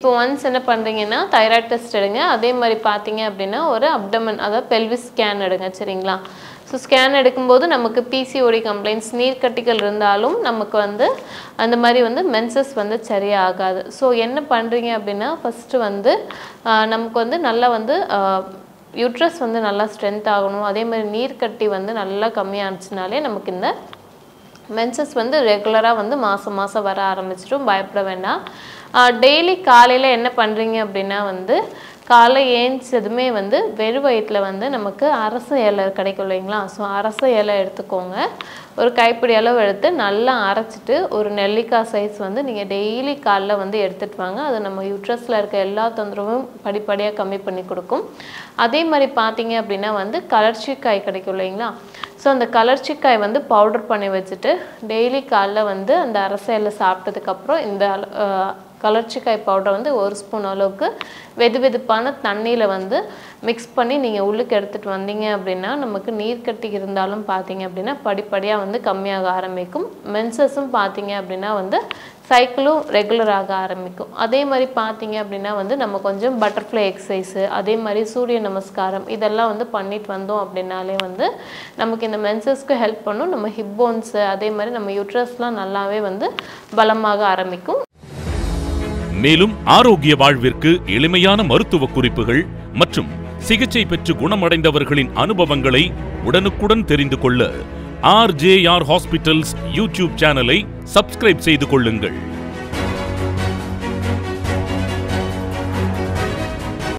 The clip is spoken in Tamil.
இப்போ ஒன்ஸ் என்ன பண்ணுறீங்கன்னா தைராய்டு டெஸ்ட் எடுங்க அதே மாதிரி பார்த்தீங்க அப்படின்னா ஒரு அப்டமன் அதாவது பெல்விஸ் ஸ்கேன் எடுங்க சரிங்களா ஸோ ஸ்கேன் எடுக்கும்போது நமக்கு பிசிஓடி கம்ப்ளைண்ட்ஸ் நீர்க்கட்டிகள் இருந்தாலும் நமக்கு வந்து அந்த மாதிரி வந்து மென்சஸ் வந்து சரியாகாது ஸோ என்ன பண்ணுறீங்க அப்படின்னா ஃபஸ்ட்டு வந்து ஆஹ் நமக்கு வந்து நல்லா வந்து யூட்ரஸ் வந்து நல்லா ஸ்ட்ரென்த் ஆகணும் அதே மாதிரி நீர்க்கட்டி வந்து நல்லா கம்மியானுச்சுனாலே நமக்கு இந்த மென்சஸ் வந்து ரெகுலராக வந்து மாதம் மாதம் வர ஆரம்பிச்சிடும் பயப்பட வேண்டாம் டெய்லி காலையில் என்ன பண்ணுறீங்க அப்படின்னா வந்து காலை ஏஞ்சதுமே வந்து வெறும் வயிற்றில் வந்து நமக்கு அரச இலை கிடைக்கும் இல்லைங்களா ஸோ அரச இலை எடுத்துக்கோங்க ஒரு கைப்பிடி அளவு எடுத்து நல்லா அரைச்சிட்டு ஒரு நெல்லிக்காய் சைஸ் வந்து நீங்கள் டெய்லி காலைல வந்து எடுத்துகிட்டு வாங்க அது நம்ம யூட்ரஸில் இருக்க எல்லா தொந்தரவும் படிப்படியாக கம்மி பண்ணி கொடுக்கும் அதே மாதிரி பார்த்தீங்க அப்படின்னா வந்து கலர்ச்சிக்காய் கிடைக்கும் இல்லைங்களா ஸோ அந்த கலர்ச்சிக்காய் வந்து பவுடர் பண்ணி வச்சுட்டு டெய்லி காலைல வந்து அந்த அரச இலை சாப்பிட்டதுக்கப்புறம் இந்த அள- அஹ் கலர்ச்சிக்காய் பவுடர் வந்து ஒரு ஸ்பூன் அளவுக்கு வெது வெதுப்பான தண்ணியில் வந்து மிக்ஸ் பண்ணி நீங்கள் உள்ளுக்கு எடுத்துகிட்டு வந்தீங்க அப்படின்னா நமக்கு நீர்க்கட்டி இருந்தாலும் பார்த்தீங்க அப்படின்னா படிப்படியாக வந்து கம்மியாக ஆரம்பிக்கும் மென்சஸும் பார்த்தீங்க அப்படின்னா வந்து சைக்கிளும் ரெகுலராக ஆரம்பிக்கும் அதே மாதிரி பார்த்தீங்க அப்படின்னா வந்து நம்ம கொஞ்சம் பட்டர்ஃப்ளை எக்ஸசைஸு அதே மாதிரி சூரிய நமஸ்காரம் இதெல்லாம் வந்து பண்ணிட்டு வந்தோம் அப்படின்னாலே வந்து நமக்கு இந்த மென்சஸ்க்கு ஹெல்ப் பண்ணும் நம்ம ஹிப் போன்ஸு அதே மாதிரி நம்ம யூட்ரஸ்லாம் நல்லாவே வந்து பலமாக ஆரம்பிக்கும் மேலும் ஆரோக்கிய வாழ்விற்கு எளிமையான மருத்துவ குறிப்புகள் மற்றும் சிகிச்சை பெற்று குணமடைந்தவர்களின் அனுபவங்களை உடனுக்குடன் தெரிந்து கொள்ள ஆர்ஜேஆர் ஹாஸ்பிட்டல்ஸ் யூடியூப் சேனலை சப்ஸ்கிரைப் செய்து கொள்ளுங்கள்